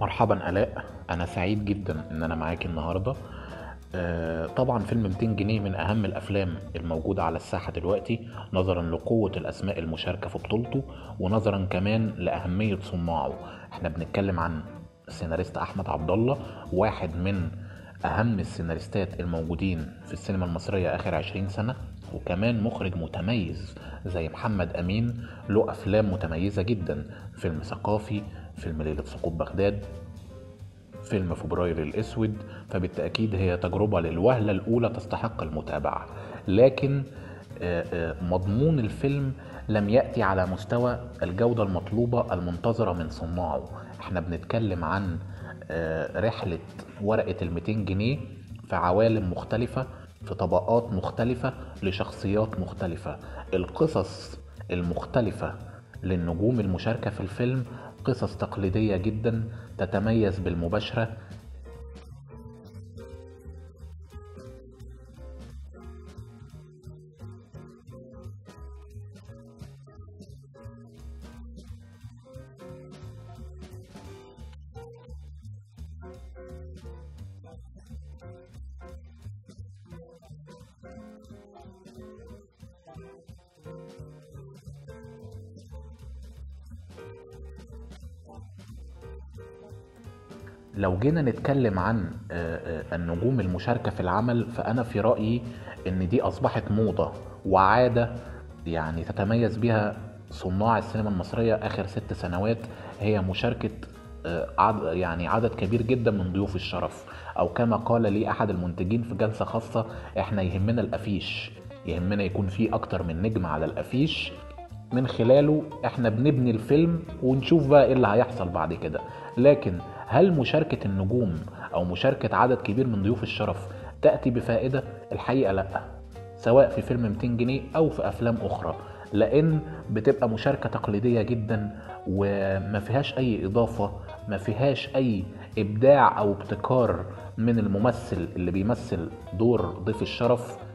مرحبا آلاء أنا سعيد جدا إن أنا معاكي النهاردة آه، طبعا فيلم 200 جنيه من أهم الأفلام الموجودة على الساحة دلوقتي نظرا لقوة الأسماء المشاركة في بطولته ونظرا كمان لأهمية صناعه احنا بنتكلم عن السيناريست أحمد عبد الله واحد من أهم السيناريستات الموجودين في السينما المصرية آخر 20 سنة وكمان مخرج متميز زي محمد أمين له أفلام متميزة جدا فيلم ثقافي فيلم ليلة سقوط بغداد فيلم فبراير الأسود فبالتأكيد هي تجربة للوهلة الأولى تستحق المتابعة لكن آه، آه، مضمون الفيلم لم يأتي على مستوى الجودة المطلوبة المنتظرة من صناعه احنا بنتكلم عن آه، رحلة ورقة الميتين جنيه في عوالم مختلفة في طبقات مختلفة لشخصيات مختلفة القصص المختلفة للنجوم المشاركة في الفيلم قصص تقليدية جدا تتميز بالمباشرة لو جينا نتكلم عن آه، آه، النجوم المشاركة في العمل فأنا في رأيي إن دي أصبحت موضة وعادة يعني تتميز بها صناع السينما المصرية آخر ست سنوات هي مشاركة آه، عد يعني عدد كبير جدا من ضيوف الشرف أو كما قال لي أحد المنتجين في جلسة خاصة إحنا يهمنا الأفيش يهمنا يكون في أكتر من نجم على الأفيش من خلاله احنا بنبني الفيلم ونشوف بقى ايه اللي هيحصل بعد كده لكن هل مشاركة النجوم او مشاركة عدد كبير من ضيوف الشرف تأتي بفائدة الحقيقة لا سواء في فيلم 200 جنيه او في افلام اخرى لان بتبقى مشاركة تقليدية جدا وما فيهاش اي اضافة ما فيهاش اي ابداع او ابتكار من الممثل اللي بيمثل دور ضيف الشرف